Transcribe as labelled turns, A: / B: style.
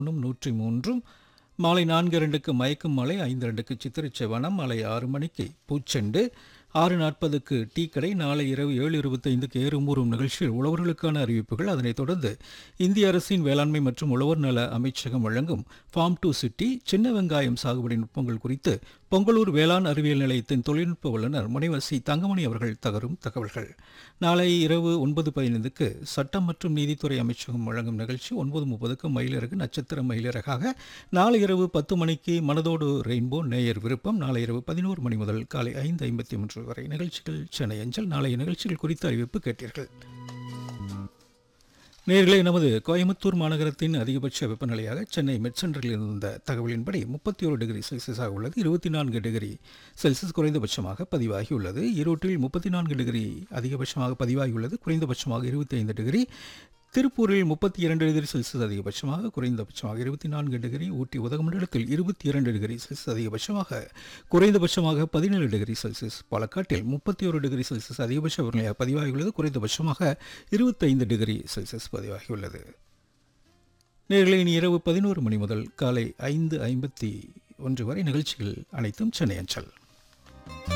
A: ஒன்றும் நூற்றி மூன்றும் மாலை நான்கு இரண்டுக்கு மயக்கும் மலை ஐந்து இரண்டுக்கு சித்திரச்செவனம் மாலை ஆறு மணிக்கு பூச்செண்டு ஆறு நாற்பதுக்கு டீ கடை நாளை இரவு ஏழு இருபத்தைந்துக்கு ஏறுமூறும் நிகழ்ச்சியில் உழவர்களுக்கான அறிவிப்புகள் அதனைத் தொடர்ந்து இந்திய அரசின் வேளாண்மை மற்றும் உழவர் நல அமைச்சகம் வழங்கும் ஃபார்ம் டு சிட்டி சின்ன வெங்காயம் சாகுபடி நுட்பங்கள் குறித்து பொங்கலூர் வேளாண் அறிவியல் நிலையத்தின் தொழில்நுட்ப வல்லுநர் முனைவர் சி தங்கமணி அவர்கள் தகரும் தகவல்கள் நாளை இரவு ஒன்பது பதினைந்துக்கு சட்டம் மற்றும் நீதித்துறை அமைச்சகம் வழங்கும் நிகழ்ச்சி ஒன்பது முப்பதுக்கு மயிலிறகு நட்சத்திர மயிலிறகாக நாளை இரவு பத்து மணிக்கு மனதோடு ரெயின்போ நேயர் விருப்பம் நாளை இரவு பதினோரு மணி முதல் காலை ஐந்து ஐம்பத்தி மூன்று வரை நிகழ்ச்சிகள் சென்னை அஞ்சல் நாளைய நிகழ்ச்சிகள் குறித்த அறிவிப்பு கேட்டீர்கள் நேர்களே நமது கோயம்புத்தூர் மாநகரத்தின் அதிகபட்ச வெப்பநிலையாக சென்னை மெட்சென்டரில் இருந்த தகவலின்படி முப்பத்தி ஒரு டிகிரி செல்சியஸாக உள்ளது இருபத்தி நான்கு டிகிரி செல்சியஸ் குறைந்தபட்சமாக பதிவாகியுள்ளது ஈரோட்டில் முப்பத்தி நான்கு டிகிரி அதிகபட்சமாக பதிவாகியுள்ளது குறைந்தபட்சமாக இருபத்தி ஐந்து டிகிரி திருப்பூரில் முப்பத்தி இரண்டு டிகிரி செல்சியஸ் அதிகபட்சமாக குறைந்தபட்சமாக இருபத்தி நான்கு டிகிரி ஊட்டி உதகமண்டலத்தில் இருபத்தி இரண்டு டிகிரி செல்சியஸ் அதிகபட்சமாக குறைந்தபட்சமாக பதினேழு டிகிரி செல்சியஸ் பாலக்காட்டில் முப்பத்தி ஒரு டிகிரி செல்சியஸ் அதிகபட்ச வெப்பநிலையாக பதிவாகியுள்ளது குறைந்தபட்சமாக இருபத்தைந்து டிகிரி செல்சியஸ் பதிவாகியுள்ளது நேர்களை இனி இரவு பதினோரு மணி முதல் காலை ஐந்து ஐம்பத்தி ஒன்று வரை நிகழ்ச்சிகள் அனைத்தும் சென்னை அஞ்சல்